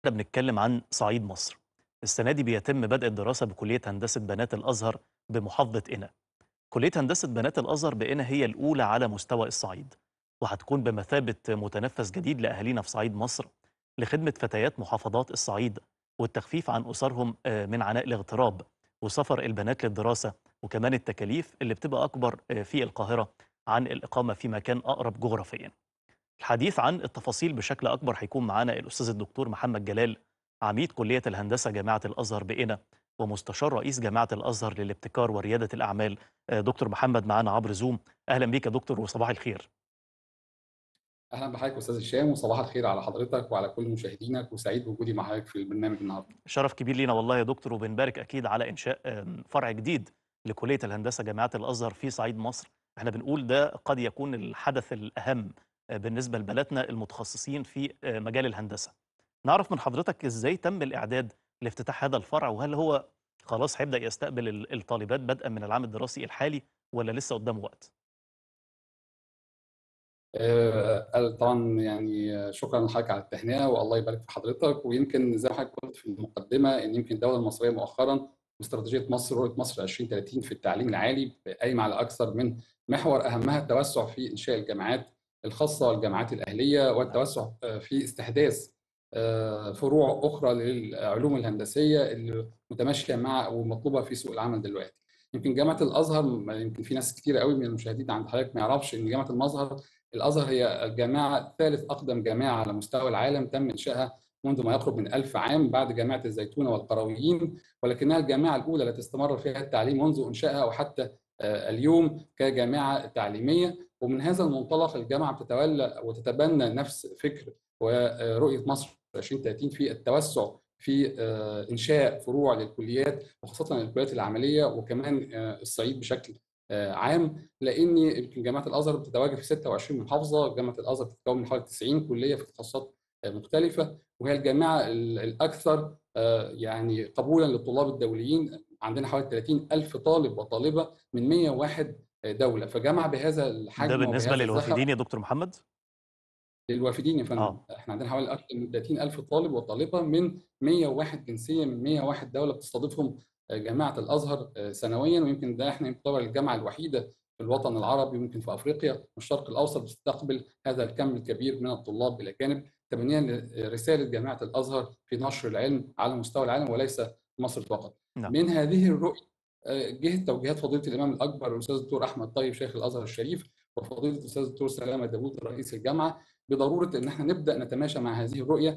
إحنا بنتكلم عن صعيد مصر السنة دي بيتم بدء الدراسة بكلية هندسة بنات الأزهر بمحافظة قنا كلية هندسة بنات الأزهر بقنا هي الأولى على مستوى الصعيد وهتكون بمثابة متنفس جديد لأهالينا في صعيد مصر لخدمة فتيات محافظات الصعيد والتخفيف عن أسرهم آه، من عناء الاغتراب وسفر البنات للدراسة وكمان التكاليف اللي بتبقى أكبر آه، في القاهرة عن الإقامة في مكان أقرب جغرافيا الحديث عن التفاصيل بشكل أكبر هيكون معانا الأستاذ الدكتور محمد جلال عميد كلية الهندسة جامعة الأزهر بقنا ومستشار رئيس جامعة الأزهر للابتكار وريادة الأعمال آه، دكتور محمد معانا عبر زوم أهلا بيك يا دكتور وصباح الخير اهلا بحضرتك استاذ هشام وصباح الخير على حضرتك وعلى كل مشاهدينك وسعيد بوجودي مع حضرتك في البرنامج النهارده. شرف كبير لينا والله يا دكتور وبنبارك أكيد على إنشاء آم، فرع جديد لكلية الهندسة جامعة الأزهر في صعيد مصر احنا بنقول ده قد يكون الحدث الأهم آه، بالنسبة لبلدنا المتخصصين في آه، مجال الهندسة نعرف من حضرتك إزاي تم الإعداد لافتتاح هذا الفرع وهل هو خلاص هيبدأ يستقبل ال- الطالبات بدءا من العام الدراسي الحالي ولا لسه قدامه وقت؟ آه، طبعا يعني آه، شكرا لحضرتك على التهنئه والله يبارك في حضرتك ويمكن زي ما حضرتك قلت في المقدمه ان يمكن الدوله المصريه مؤخرا واستراتيجيه مصر رؤيه مصر 2030 في التعليم العالي قايمه على اكثر من محور اهمها التوسع في انشاء الجامعات الخاصه والجامعات الاهليه والتوسع آه، في استحداث آه، فروع اخرى للعلوم الهندسيه اللي متماشيه مع ومطلوبه في سوق العمل دلوقتي. يمكن جامعه الازهر يمكن في ناس كتير قوي من المشاهدين عند حضرتك ما يعرفش ان جامعه الازهر الازهر هي الجامعه ثالث اقدم جامعه على مستوى العالم تم انشائها منذ ما يقرب من ألف عام بعد جامعة الزيتونة والقرويين ولكنها الجامعة الأولى التي استمر فيها التعليم منذ إنشائها وحتى آه، اليوم كجامعة تعليمية ومن هذا المنطلق الجامعة بتتولى وتتبنى نفس فكر ورؤية مصر 2030 في التوسع في آه، إنشاء فروع للكليات وخاصة الكليات العملية وكمان آه، الصعيد بشكل آه، عام لان يمكن جامعه الازهر بتتواجد في 26 محافظه، جامعه الازهر بتتكون من حوالي 90 كليه في تخصصات آه، مختلفه وهي الجامعه ال- الاكثر آه، يعني قبولا للطلاب الدوليين عندنا حوالي 30 الف طالب وطالبه من 101 دوله فجامعه بهذا ده الحجم بالنسبة وبهذا الزخم للوافدين يا دكتور محمد؟ للوافدين يا فندم اه احنا عندنا حوالي اكثر من 30 الف طالب وطالبه من 101 جنسيه من 101 دوله بتستضيفهم جامعه الازهر سنويا ويمكن ده احنا يعتبر الجامعه الوحيده في الوطن العربي ويمكن في افريقيا والشرق الاوسط بتستقبل هذا الكم الكبير من الطلاب الاجانب تبنيا لرساله جامعه الازهر في نشر العلم على مستوى العالم وليس في مصر فقط. نعم من هذه الرؤيه آه، جهه توجيهات فضيله الامام الاكبر الاستاذ الدكتور احمد طيب شيخ الازهر الشريف وفضيله الاستاذ الدكتور سلامه داوود رئيس الجامعه بضروره ان احنا نبدا نتماشى مع هذه الرؤيه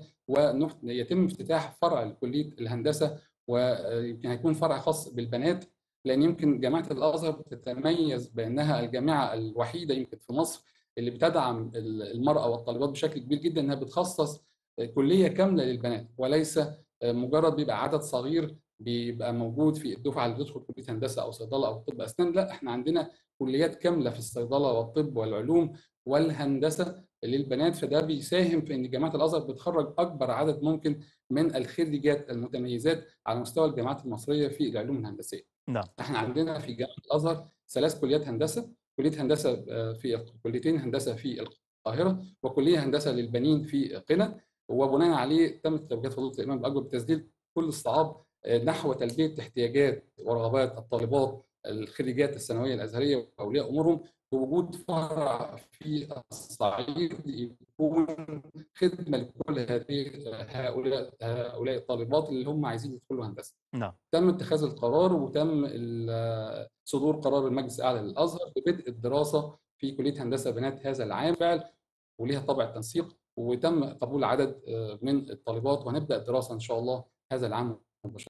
ويتم افتتاح فرع لكليه الهندسه ويمكن هيكون فرع خاص بالبنات لان يمكن جامعه الازهر بتتميز بانها الجامعه الوحيده يمكن في مصر اللي بتدعم المراه والطالبات بشكل كبير جدا انها بتخصص كليه كامله للبنات وليس مجرد بيبقى عدد صغير بيبقى موجود في الدفعه اللي بتدخل كليه هندسه او صيدله او طب اسنان لا احنا عندنا كليات كامله في الصيدله والطب والعلوم والهندسه للبنات فده بيساهم في ان جامعه الازهر بتخرج اكبر عدد ممكن من الخريجات المتميزات على مستوى الجامعات المصريه في العلوم الهندسيه. نعم احنا عندنا في جامعه الازهر ثلاث كليات هندسه، كليه هندسه آه، في كليتين هندسه في القاهره وكليه هندسه للبنين في قنا وبناء عليه تمت توجيهات فضيله الامام الاكبر بتسديد كل الصعاب آه، نحو تلبيه احتياجات ورغبات الطالبات الخريجات الثانويه الازهريه واولياء امورهم بوجود فرع في الصعيد يكون خدمه لكل هذه هؤلاء هؤلاء الطالبات اللي هم عايزين يدخلوا هندسه. نعم تم اتخاذ القرار وتم ال- صدور قرار المجلس الاعلى للازهر ببدء الدراسه في كليه هندسه بنات هذا العام فعل وليها طابع تنسيق وتم قبول عدد آه، من الطالبات وهنبدا الدراسه ان شاء الله هذا العام مباشره